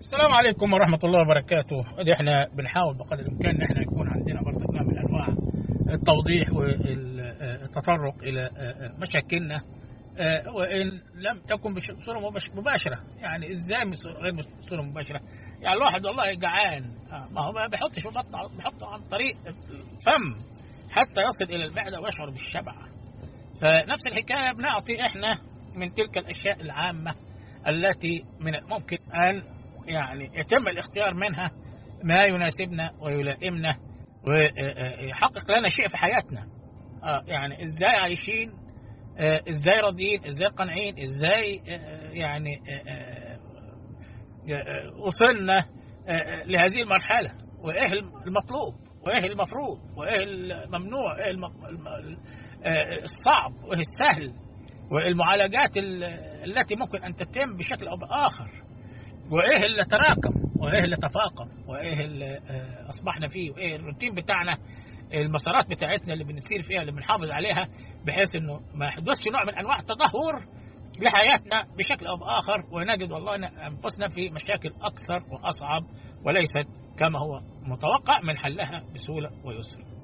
السلام عليكم ورحمة الله وبركاته ادي احنا بنحاول بقدر الامكان ان احنا يكون عندنا برضك نوع من انواع التوضيح والتطرق الى مشاكلنا وان لم تكن بصوره مباشره يعني ازاي غير بصوره مباشره يعني الواحد والله جعان ما هو ما بيحطش في بطنه بيحطه عن طريق الفم حتى يصل الى المعده ويشعر بالشبع فنفس الحكايه بنعطي احنا من تلك الاشياء العامه التي من الممكن ان يعني يتم الاختيار منها ما يناسبنا ويلائمنا ويحقق لنا شيء في حياتنا آه يعني ازاي عايشين آه ازاي راضيين ازاي قانعين ازاي آه يعني وصلنا لهذه المرحله وايه المطلوب وايه المفروض وايه الممنوع وايه الصعب وايه السهل والمعالجات التي ممكن ان تتم بشكل او باخر وايه اللي تراكم وايه اللي تفاقم وايه اللي اصبحنا فيه وايه الروتين بتاعنا المسارات بتاعتنا اللي بنسير فيها اللي بنحافظ عليها بحيث انه ما يحدثش نوع من انواع التدهور لحياتنا بشكل او باخر ونجد والله انفسنا في مشاكل اكثر واصعب وليست كما هو متوقع من حلها بسهوله ويسر.